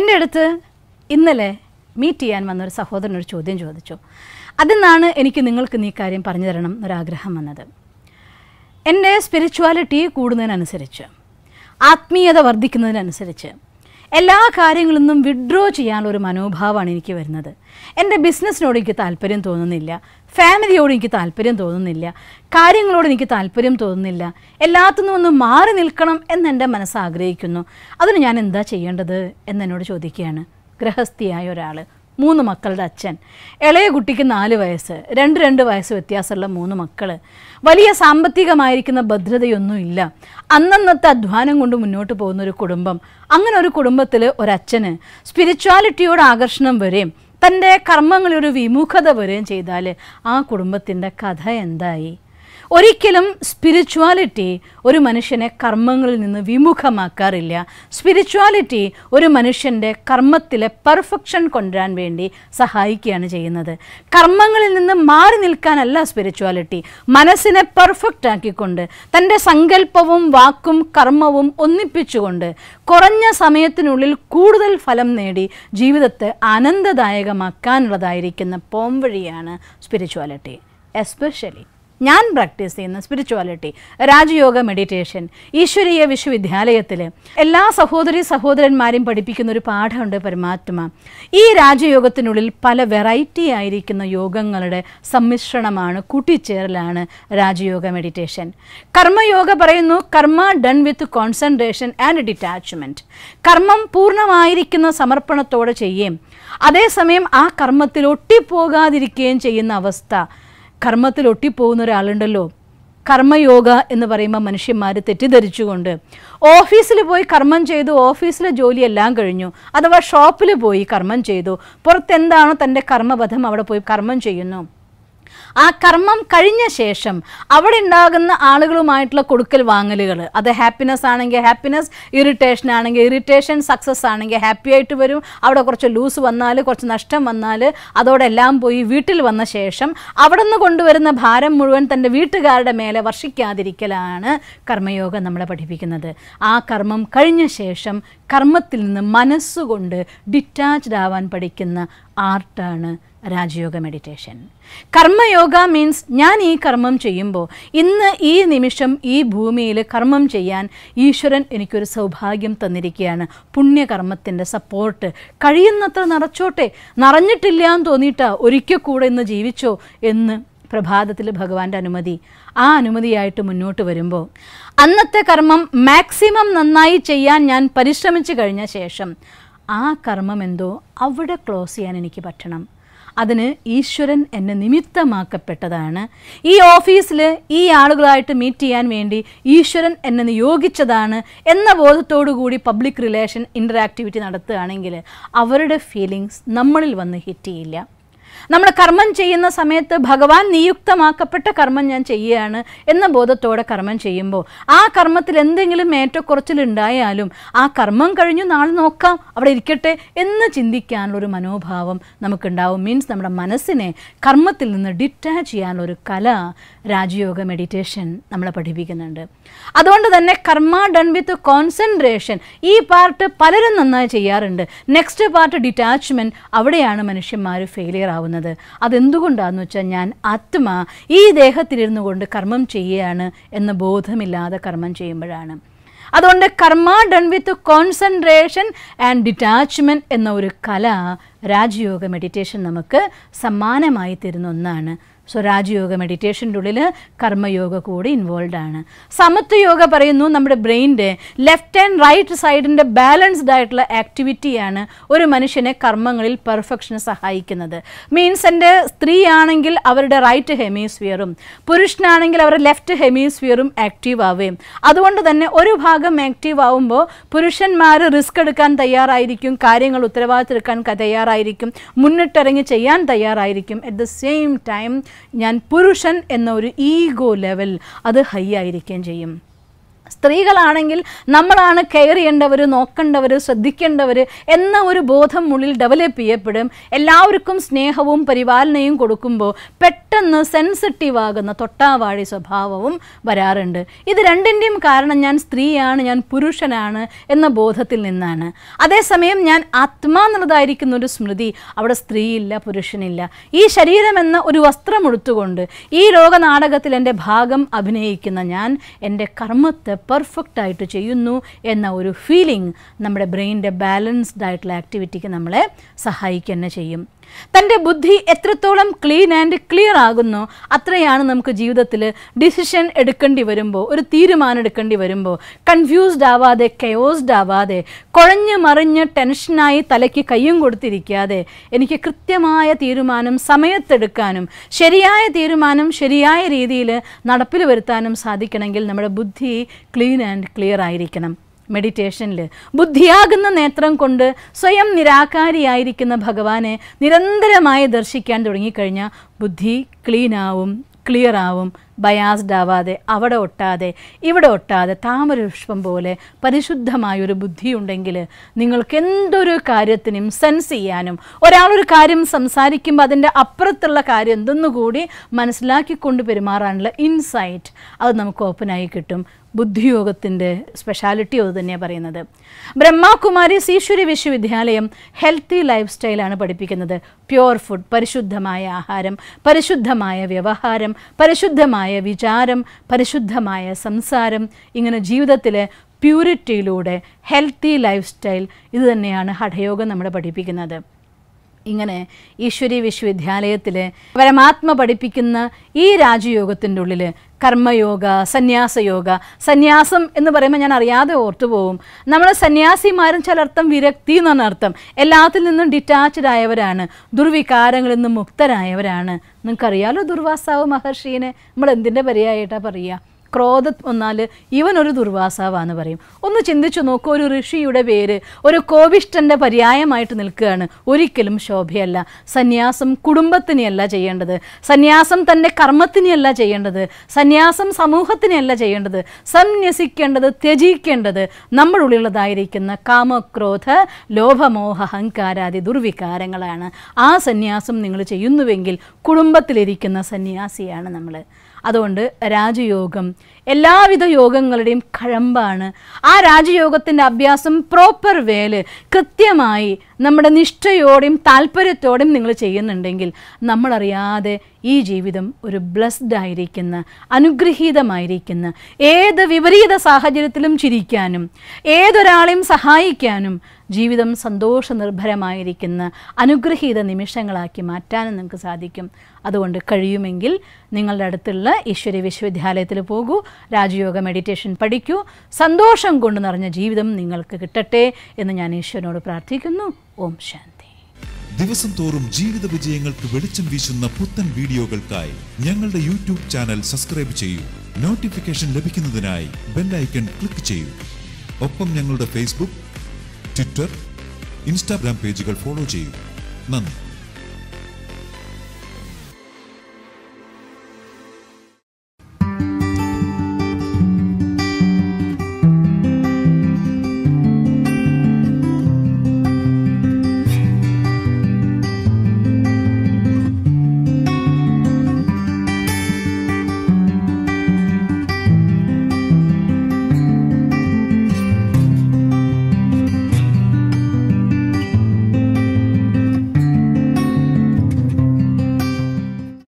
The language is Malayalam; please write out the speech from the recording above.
എൻ്റെ അടുത്ത് ഇന്നലെ മീറ്റ് ചെയ്യാൻ വന്ന ഒരു സഹോദരൻ ഒരു ചോദ്യം ചോദിച്ചു അതിൽ നിന്നാണ് എനിക്ക് നിങ്ങൾക്ക് നീ കാര്യം പറഞ്ഞു തരണം എന്നൊരാഗ്രഹം വന്നത് എൻ്റെ സ്പിരിച്വാലിറ്റി കൂടുന്നതിനനുസരിച്ച് ആത്മീയത വർദ്ധിക്കുന്നതിനനുസരിച്ച് എല്ലാ കാര്യങ്ങളിൽ നിന്നും വിഡ്രോ ചെയ്യാനുള്ള ഒരു മനോഭാവമാണ് എനിക്ക് വരുന്നത് എൻ്റെ ബിസിനസ്സിനോട് എനിക്ക് താല്പര്യം തോന്നുന്നില്ല ഫാമിലിയോട് എനിക്ക് താല്പര്യം തോന്നുന്നില്ല കാര്യങ്ങളോട് എനിക്ക് താല്പര്യം തോന്നുന്നില്ല എല്ലാത്തിനും ഒന്ന് മാറി നിൽക്കണം എന്ന് എൻ്റെ മനസ്സ് ആഗ്രഹിക്കുന്നു അതിന് ഞാൻ എന്താ ചെയ്യേണ്ടത് എന്നെന്നോട് ചോദിക്കുകയാണ് ഗൃഹസ്ഥിയായ ഒരാൾ മൂന്ന് മക്കളുടെ അച്ഛൻ ഇളയ കുട്ടിക്ക് നാല് വയസ്സ് രണ്ട് രണ്ട് വയസ്സ് വ്യത്യാസമുള്ള മൂന്ന് മക്കൾ വലിയ സാമ്പത്തികമായിരിക്കുന്ന ഭദ്രതയൊന്നുമില്ല അന്നന്നത്തെ അധ്വാനം കൊണ്ട് മുന്നോട്ട് പോകുന്ന ഒരു കുടുംബം അങ്ങനെ ഒരു കുടുംബത്തിൽ ഒരച്ഛന് സ്പിരിച്വാലിറ്റിയോട് ആകർഷണം വരെയും തൻ്റെ കർമ്മങ്ങളിൽ ഒരു വിമുഖത വരികയും ചെയ്താൽ ആ കുടുംബത്തിൻ്റെ കഥ എന്തായി ഒരിക്കലും സ്പിരിച്വാലിറ്റി ഒരു മനുഷ്യനെ കർമ്മങ്ങളിൽ നിന്ന് വിമുഖമാക്കാറില്ല സ്പിരിച്വാലിറ്റി ഒരു മനുഷ്യൻ്റെ കർമ്മത്തിലെ പെർഫെക്ഷൻ കൊണ്ടുവരാൻ വേണ്ടി സഹായിക്കുകയാണ് ചെയ്യുന്നത് കർമ്മങ്ങളിൽ നിന്ന് മാറി നിൽക്കാനല്ല സ്പിരിച്വാലിറ്റി മനസ്സിനെ പെർഫെക്റ്റ് ആക്കിക്കൊണ്ട് തൻ്റെ സങ്കല്പവും വാക്കും കർമ്മവും ഒന്നിപ്പിച്ചുകൊണ്ട് കുറഞ്ഞ സമയത്തിനുള്ളിൽ കൂടുതൽ ഫലം നേടി ജീവിതത്തെ ആനന്ദദായകമാക്കാനുള്ളതായിരിക്കുന്ന പോംവഴിയാണ് സ്പിരിച്വാലിറ്റി എസ്പെഷ്യലി ഞാൻ പ്രാക്ടീസ് ചെയ്യുന്ന സ്പിരിച്വാലിറ്റി രാജയോഗ മെഡിറ്റേഷൻ ഈശ്വരീയ വിശ്വവിദ്യാലയത്തിൽ എല്ലാ സഹോദരി സഹോദരന്മാരെയും പഠിപ്പിക്കുന്ന ഒരു പാഠമുണ്ട് പരമാത്മ ഈ രാജയോഗത്തിനുള്ളിൽ പല വെറൈറ്റി ആയിരിക്കുന്ന യോഗങ്ങളുടെ സമ്മിശ്രണമാണ് കൂട്ടിച്ചേരലാണ് രാജയോഗ മെഡിറ്റേഷൻ കർമ്മയോഗ പറയുന്നു karma done with concentration and detachment കർമ്മം പൂർണ്ണമായിരിക്കുന്ന സമർപ്പണത്തോടെ ചെയ്യുകയും അതേസമയം ആ കർമ്മത്തിൽ ഒട്ടിപ്പോകാതിരിക്കുകയും ചെയ്യുന്ന അവസ്ഥ കർമ്മത്തിൽ ഒട്ടിപ്പോകുന്ന ഒരാളുണ്ടല്ലോ കർമ്മയോഗ എന്ന് പറയുമ്പോൾ മനുഷ്യന്മാർ തെറ്റിദ്ധരിച്ചുകൊണ്ട് ഓഫീസിൽ പോയി കർമ്മം ചെയ്തു ഓഫീസിലെ ജോലിയെല്ലാം കഴിഞ്ഞു അഥവാ ഷോപ്പിൽ പോയി കർമ്മം ചെയ്തു പുറത്തെന്താണോ തൻ്റെ കർമ്മപഥം അവിടെ പോയി കർമ്മം ചെയ്യുന്നു ആ കർമ്മം കഴിഞ്ഞ ശേഷം അവിടെ ഉണ്ടാകുന്ന ആളുകളുമായിട്ടുള്ള കൊടുക്കൽ വാങ്ങലുകൾ അത് ഹാപ്പിനെസ് ആണെങ്കിൽ ഹാപ്പിനെസ് ഇറിറ്റേഷൻ ആണെങ്കിൽ ഇറിറ്റേഷൻ സക്സസ് ആണെങ്കിൽ ഹാപ്പി ആയിട്ട് വരും അവിടെ കുറച്ച് ലൂസ് വന്നാൽ കുറച്ച് നഷ്ടം വന്നാൽ അതോടെ എല്ലാം പോയി വീട്ടിൽ വന്ന ശേഷം അവിടെ നിന്ന് കൊണ്ടുവരുന്ന ഭാരം മുഴുവൻ തൻ്റെ വീട്ടുകാരുടെ മേലെ വർഷിക്കാതിരിക്കലാണ് കർമ്മയോഗം നമ്മളെ പഠിപ്പിക്കുന്നത് ആ കർമ്മം കഴിഞ്ഞ ശേഷം കർമ്മത്തിൽ നിന്ന് മനസ്സുകൊണ്ട് ഡിറ്റാച്ച്ഡ് ആവാൻ പഠിക്കുന്ന ആർട്ടാണ് രാജയോഗ മെഡിറ്റേഷൻ കർമ്മയോഗ മീൻസ് ഞാൻ ഈ കർമ്മം ചെയ്യുമ്പോൾ ഇന്ന് ഈ നിമിഷം ഈ ഭൂമിയിൽ കർമ്മം ചെയ്യാൻ ഈശ്വരൻ എനിക്കൊരു സൗഭാഗ്യം തന്നിരിക്കുകയാണ് പുണ്യകർമ്മത്തിൻ്റെ സപ്പോർട്ട് കഴിയുന്നത്ര നിറച്ചോട്ടെ നിറഞ്ഞിട്ടില്ല എന്ന് തോന്നിയിട്ടാ ഒരിക്കൽ കൂടെ ഇന്ന് ജീവിച്ചോ എന്ന് പ്രഭാതത്തിൽ ഭഗവാന്റെ അനുമതി ആ അനുമതിയായിട്ട് മുന്നോട്ട് വരുമ്പോൾ അന്നത്തെ കർമ്മം മാക്സിമം നന്നായി ചെയ്യാൻ ഞാൻ പരിശ്രമിച്ചു കഴിഞ്ഞ ശേഷം ആ കർമ്മം എന്തോ അവിടെ ക്ലോസ് ചെയ്യാൻ എനിക്ക് പറ്റണം അതിന് ഈശ്വരൻ എന്നെ നിമിത്തമാക്കപ്പെട്ടതാണ് ഈ ഓഫീസിൽ ഈ ആളുകളായിട്ട് മീറ്റ് ചെയ്യാൻ വേണ്ടി ഈശ്വരൻ എന്നെ നിയോഗിച്ചതാണ് എന്ന ബോധത്തോടു കൂടി പബ്ലിക് റിലേഷൻ ഇൻ്ററാക്ടിവിറ്റി നടത്തുകയാണെങ്കിൽ അവരുടെ ഫീലിങ്സ് നമ്മളിൽ വന്ന് ഹിറ്റ് ചെയ്യില്ല നമ്മൾ കർമ്മം ചെയ്യുന്ന സമയത്ത് ഭഗവാൻ നിയുക്തമാക്കപ്പെട്ട കർമ്മം ഞാൻ ചെയ്യുകയാണ് എന്ന ബോധത്തോടെ കർമ്മം ചെയ്യുമ്പോൾ ആ കർമ്മത്തിൽ എന്തെങ്കിലും ഏറ്റക്കുറച്ചിലുണ്ടായാലും ആ കർമ്മം കഴിഞ്ഞു നാളെ നോക്കാം അവിടെ ഇരിക്കട്ടെ എന്ന് ചിന്തിക്കാനുള്ള ഒരു മനോഭാവം നമുക്കുണ്ടാവും മീൻസ് നമ്മുടെ മനസ്സിനെ കർമ്മത്തിൽ നിന്ന് ഡിറ്റാച്ച് ചെയ്യാനുള്ള ഒരു കല രാജയോഗ മെഡിറ്റേഷൻ നമ്മളെ പഠിപ്പിക്കുന്നുണ്ട് അതുകൊണ്ട് തന്നെ കർമ്മ ഡൺ വിത്ത് കോൺസെൻട്രേഷൻ ഈ പാർട്ട് പലരും നന്നായി ചെയ്യാറുണ്ട് നെക്സ്റ്റ് പാർട്ട് ഡിറ്റാച്ച്മെൻറ്റ് അവിടെയാണ് മനുഷ്യന്മാർ ഫെയിലിയർ ആവുന്നത് അതെന്തുകൊണ്ടാണെന്ന് വെച്ചാൽ ഞാൻ ആത്മ ഈ ദേഹത്തിലിരുന്നു കൊണ്ട് കർമ്മം ചെയ്യുകയാണ് എന്ന ബോധമില്ലാതെ കർമ്മം ചെയ്യുമ്പോഴാണ് അതുകൊണ്ട് karma done with concentration and detachment എന്ന ഒരു കല രാജയോഗ മെഡിറ്റേഷൻ നമുക്ക് സമ്മാനമായി തരുന്ന ഒന്നാണ് സോ രാജയോഗ മെഡിറ്റേഷൻ്റെ ഉള്ളിൽ കർമ്മയോഗ കൂടി ഇൻവോൾവ് ആണ് സമത്വ യോഗ പറയുന്നു നമ്മുടെ ബ്രെയിൻ്റെ ലെഫ്റ്റ് ആൻഡ് റൈറ്റ് സൈഡിൻ്റെ ബാലൻസ്ഡ് ആയിട്ടുള്ള ആക്ടിവിറ്റിയാണ് ഒരു മനുഷ്യനെ കർമ്മങ്ങളിൽ പെർഫെക്ഷന് സഹായിക്കുന്നത് മീൻസ് എൻ്റെ സ്ത്രീ ആണെങ്കിൽ അവരുടെ റൈറ്റ് ഹെമീസ്ഫിയറും പുരുഷനാണെങ്കിൽ അവരുടെ ലെഫ്റ്റ് ഹെമീസ്ഫിയറും ആക്റ്റീവ് ആവുകയും അതുകൊണ്ട് തന്നെ ഒരു ഭാഗം ആക്റ്റീവ് ആവുമ്പോൾ പുരുഷന്മാർ റിസ്ക് എടുക്കാൻ തയ്യാറായിരിക്കും കാര്യങ്ങൾ ഉത്തരവാദിത്തം എടുക്കാൻ ക- തയ്യാറായിരിക്കും മുന്നിട്ടിറങ്ങി ചെയ്യാൻ തയ്യാറായിരിക്കും അറ്റ് ദ സെയിം ടൈം ഞാൻ പുരുഷൻ എന്ന ഒരു ഈഗോ ലെവൽ അത് ഹൈ ആയിരിക്കുകയും ചെയ്യും സ്ത്രീകളാണെങ്കിൽ നമ്മളാണ് കെയർ ചെയ്യേണ്ടവർ നോക്കേണ്ടവർ ശ്രദ്ധിക്കേണ്ടവർ എന്ന ഒരു ബോധം ഉള്ളിൽ ഡെവലപ്പ് ചെയ്യപ്പെടും എല്ലാവർക്കും സ്നേഹവും പരിപാലനയും കൊടുക്കുമ്പോൾ പെട്ടെന്ന് സെൻസിറ്റീവ് ആകുന്ന തൊട്ടാവാഴി സ്വഭാവവും വരാറുണ്ട് ഇത് രണ്ടിൻ്റെയും കാരണം ഞാൻ സ്ത്രീയാണ് ഞാൻ പുരുഷനാണ് എന്ന ബോധത്തിൽ നിന്നാണ് അതേസമയം ഞാൻ ആത്മാ എന്നുള്ളതായിരിക്കുന്ന ഒരു സ്മൃതി അവിടെ സ്ത്രീയില്ല പുരുഷനില്ല ഈ ശരീരം എന്ന ഒരു വസ്ത്രം ഉടുത്തുകൊണ്ട് ഈ ലോക നാടകത്തിൽ എൻ്റെ ഭാഗം അഭിനയിക്കുന്ന ഞാൻ എൻ്റെ കർമ്മത്തെ പെർഫെക്റ്റ് ആയിട്ട് ചെയ്യുന്നു എന്ന ഒരു ഫീലിംഗ് നമ്മുടെ ബ്രെയിനിൻ്റെ ബാലൻസ്ഡ് ആയിട്ടുള്ള ആക്ടിവിറ്റിക്ക് നമ്മളെ സഹായിക്കുക തന്നെ ചെയ്യും തൻ്റെ ബുദ്ധി എത്രത്തോളം ക്ലീൻ ആൻഡ് ക്ലിയർ ആകുന്നോ അത്രയാണ് നമുക്ക് ജീവിതത്തിൽ ഡിസിഷൻ എടുക്കേണ്ടി വരുമ്പോൾ ഒരു തീരുമാനം എടുക്കേണ്ടി വരുമ്പോൾ കൺഫ്യൂസ്ഡ് ആവാതെ കെയോസ്ഡ് ആവാതെ കുഴഞ്ഞ് മറിഞ്ഞ് ടെൻഷനായി തലയ്ക്ക് കയ്യും കൊടുത്തിരിക്കാതെ എനിക്ക് കൃത്യമായ തീരുമാനം സമയത്തെടുക്കാനും ശരിയായ തീരുമാനം ശരിയായ രീതിയിൽ നടപ്പിൽ വരുത്താനും സാധിക്കണമെങ്കിൽ നമ്മുടെ ബുദ്ധി ക്ലീൻ ആൻഡ് ക്ലിയർ ആയിരിക്കണം മെഡിറ്റേഷനിൽ ബുദ്ധിയാകുന്ന നേത്രം കൊണ്ട് സ്വയം നിരാകാരിയായിരിക്കുന്ന ഭഗവാനെ നിരന്തരമായി ദർശിക്കാൻ തുടങ്ങിക്കഴിഞ്ഞാൽ ബുദ്ധി ക്ലീനാവും ക്ലിയർ ആവും ബയാസ്ഡ് ആവാതെ അവിടെ ഒട്ടാതെ ഇവിടെ ഒട്ടാതെ താമരപുഷ്പം പോലെ പരിശുദ്ധമായൊരു ബുദ്ധിയുണ്ടെങ്കിൽ നിങ്ങൾക്ക് എന്തൊരു കാര്യത്തിനും സെൻസ് ചെയ്യാനും ഒരാളൊരു കാര്യം സംസാരിക്കുമ്പോൾ അതിൻ്റെ അപ്പുറത്തുള്ള കാര്യം എന്തെന്നുകൂടി മനസ്സിലാക്കിക്കൊണ്ട് പെരുമാറാനുള്ള ഇൻസൈറ്റ് അത് നമുക്ക് ഓപ്പണായി കിട്ടും ബുദ്ധിയോഗത്തിൻ്റെ സ്പെഷ്യാലിറ്റി അത് തന്നെയാണ് പറയുന്നത് ബ്രഹ്മകുമാരീസ് ഈശ്വരി വിശ്വവിദ്യാലയം ഹെൽത്തി ലൈഫ് സ്റ്റൈലാണ് പഠിപ്പിക്കുന്നത് പ്യുവർ ഫുഡ് പരിശുദ്ധമായ ആഹാരം പരിശുദ്ധമായ വ്യവഹാരം പരിശുദ്ധമായ വിചാരം പരിശുദ്ധമായ സംസാരം ഇങ്ങനെ ജീവിതത്തിലെ പ്യൂരിറ്റിയിലൂടെ ഹെൽത്തി ലൈഫ് സ്റ്റൈൽ ഇത് തന്നെയാണ് ഹഠയോഗം നമ്മളെ പഠിപ്പിക്കുന്നത് ഇങ്ങനെ ഈശ്വരി വിശ്വവിദ്യാലയത്തിൽ പരമാത്മ പഠിപ്പിക്കുന്ന ഈ രാജയോഗത്തിൻ്റെ ഉള്ളിൽ കർമ്മയോഗ സന്യാസയോഗ സന്യാസം എന്ന് പറയുമ്പോൾ ഞാൻ അറിയാതെ ഓർത്തു പോവും നമ്മൾ സന്യാസിമാരും ചിലർത്ഥം വിരക്തി എന്ന് പറഞ്ഞ അർത്ഥം എല്ലാത്തിൽ നിന്നും ഡിറ്റാച്ച്ഡ് ആയവരാണ് ദുർവികാരങ്ങളിൽ നിന്നും മുക്തരായവരാണ് നിങ്ങൾക്കറിയാലോ ദുർവാസാവ് മഹർഷീനെ നമ്മൾ എന്തിൻ്റെ പര്യായിട്ടാണ് പറയുക ക്രോധം വന്നാൽ ഇവനൊരു ദുർവാസാവാന്ന് പറയും ഒന്ന് ചിന്തിച്ചു നോക്കൂ ഒരു ഋഷിയുടെ പേര് ഒരു കോപിഷ്ടൻ്റെ പര്യായമായിട്ട് നിൽക്കുകയാണ് ഒരിക്കലും ശോഭയല്ല സന്യാസം കുടുംബത്തിനെയല്ല ചെയ്യേണ്ടത് സന്യാസം തൻ്റെ കർമ്മത്തിനെയല്ല ചെയ്യേണ്ടത് സന്യാസം സമൂഹത്തിനെയല്ല ചെയ്യേണ്ടത് സന്യസിക്കേണ്ടത് ത്യജിക്കേണ്ടത് നമ്മുടെ ഉള്ളിലുള്ളതായിരിക്കുന്ന കാമക്രോധ ലോഭമോഹ അഹങ്കാരാദി ദുർവികാരങ്ങളാണ് ആ സന്യാസം നിങ്ങൾ ചെയ്യുന്നുവെങ്കിൽ കുടുംബത്തിലിരിക്കുന്ന സന്യാസിയാണ് നമ്മൾ അതുകൊണ്ട് രാജയോഗം എല്ലാവിധ യോഗങ്ങളുടെയും കഴമ്പാണ് ആ രാജയോഗത്തിൻ്റെ അഭ്യാസം പ്രോപ്പർ വേല് കൃത്യമായി നമ്മുടെ നിഷ്ഠയോടെയും താല്പര്യത്തോടെയും നിങ്ങൾ ചെയ്യുന്നുണ്ടെങ്കിൽ നമ്മളറിയാതെ ഈ ജീവിതം ഒരു ബ്ലസ്ഡ് ആയിരിക്കുന്ന അനുഗ്രഹീതമായിരിക്കുന്ന ഏത് വിപരീത സാഹചര്യത്തിലും ചിരിക്കാനും ഏതൊരാളെയും സഹായിക്കാനും ജീവിതം സന്തോഷ നിർഭരമായിരിക്കുന്ന അനുഗ്രഹീത നിമിഷങ്ങളാക്കി മാറ്റാനും നിങ്ങൾക്ക് സാധിക്കും അതുകൊണ്ട് കഴിയുമെങ്കിൽ നിങ്ങളുടെ അടുത്തുള്ള ഈശ്വരി വിശ്വവിദ്യാലയത്തിൽ പോകൂ രാജയോഗ മെഡിറ്റേഷൻ പഠിക്കൂ സന്തോഷം കൊണ്ട് നിറഞ്ഞ ജീവിതം നിങ്ങൾക്ക് കിട്ടട്ടെ എന്ന് ഞാൻ ഈശ്വരനോട് പ്രാർത്ഥിക്കുന്നു ഓം ശാന്തി ദിവസം തോറും ജീവിത വിജയങ്ങൾക്ക് വെളിച്ചം വീശുന്ന പുത്തൻ വീഡിയോകൾക്കായി ഞങ്ങളുടെ യൂട്യൂബ് ചാനൽ സബ്സ്ക്രൈബ് ചെയ്യൂ നോട്ടിഫിക്കേഷൻ ലഭിക്കുന്നതിനായി ബെല്ലൈക്കൺ ക്ലിക്ക് ചെയ്യൂ ഒപ്പം ഞങ്ങളുടെ ഫേസ്ബുക്ക് ട്വിറ്റർ ഇൻസ്റ്റാഗ്രാം പേജുകൾ ഫോളോ ചെയ്യൂ നന്ദി